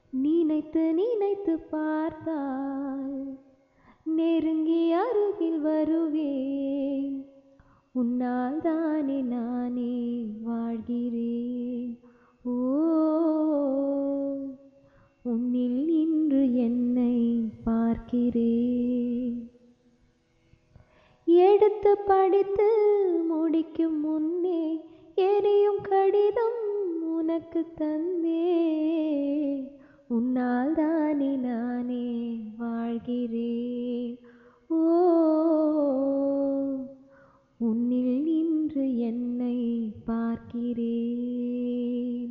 நினைத்து நினைத்து பார்த்தால் நெருங்கி அருகில் வருவேன் உன்னால் தானே நானே வாழ்கிறேன் ஓ உன்னில் இன்று என்னை பார்க்கிறேன் எடுத்து படித்து முடிக்கும் முன்னே எரியும் கடிதம் உனக்கு தந்தே உன்னால் தானே நானே வாழ்கிறேன் ஓ உன்னில் இன்று என்னை பார்க்கிறேன்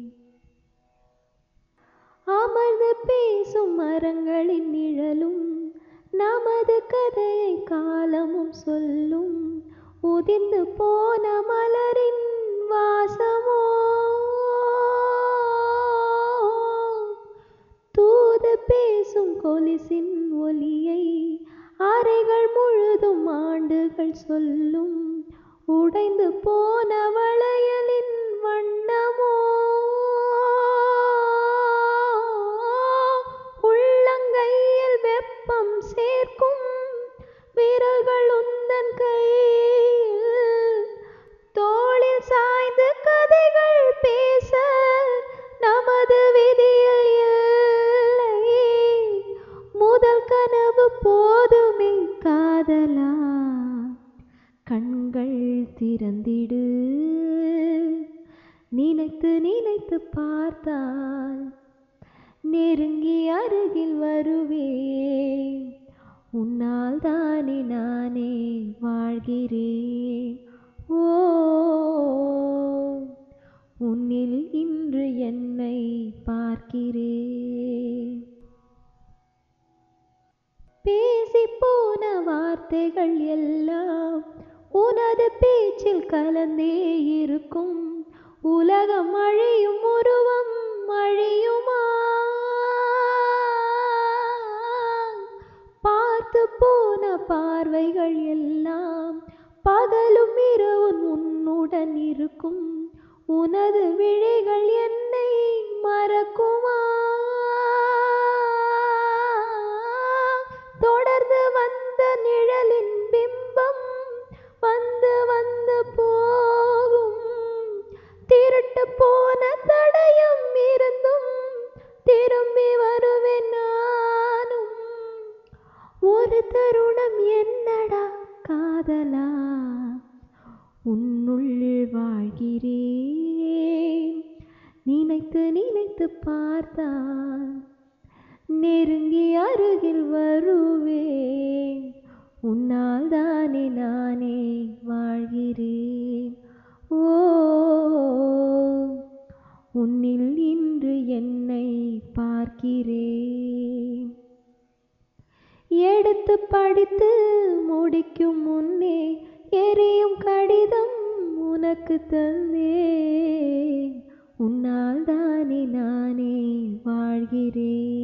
அமர்ந்து பேசும் மரங்களின் நிழலும் நமது கதையை காலமும் சொல்லும் உதிர்ந்து போன மலரின் வாசமோ தூது பேசும் கொலிசின் ஒலியை அறைகள் முழுதும் ஆண்டுகள் சொல்லும் உடைந்து போன வளையலின் வண்ணமோ உள்ளங்கையில் வெப்பம் சேர்க்கும் விரல்கள் உந்தன் கையில் தோளில் சாய்ந்து கதைகள் பேச நமது விதியில் இல்லை முதல் கனவு போதுமே காதலா கண்கள் திறந்திடு நினைத்து நினைத்து பார்த்தால் நெருங்கி அருகில் வருவேன் உன்னால் தானே நானே வாழ்கிறேன் ஓ உன்னில் இன்று என்னை பார்க்கிறேன் பேசி போன வார்த்தைகள் எல்லாம் உனது பேச்சில் கலந்தே இருக்கும் உலகம் அழியும் உருவம் அழியுமா பார்த்து போன பார்வைகள் எல்லாம் பகலும் இரவும் உன்னுடன் இருக்கும் உனது விழிகள் என்னை மறக்குமா தொடர்ந்து வந்த நிழலின் பிம்பம் வந்து வந்து போகும் திருட்டு போன தடயம் இருந்தும் திரும்பி வருவேன் நானும் ஒரு தருணம் என்னடா காதலா உன்னுள் வாழ்கிறேன் நினைத்து நினைத்து பார்த்தால் நெருங்கி அருகில் வருவேன் உன்னால் தானே நானே வாழ்கிறேன் ஓ உன்னில் இன்று என்னை பார்க்கிறேன் எடுத்து படித்து முடிக்கும் முன்னே எரியும் கடிதம் உனக்கு தந்தேன் உன்னால் தானே நானே வாழ்கிறேன்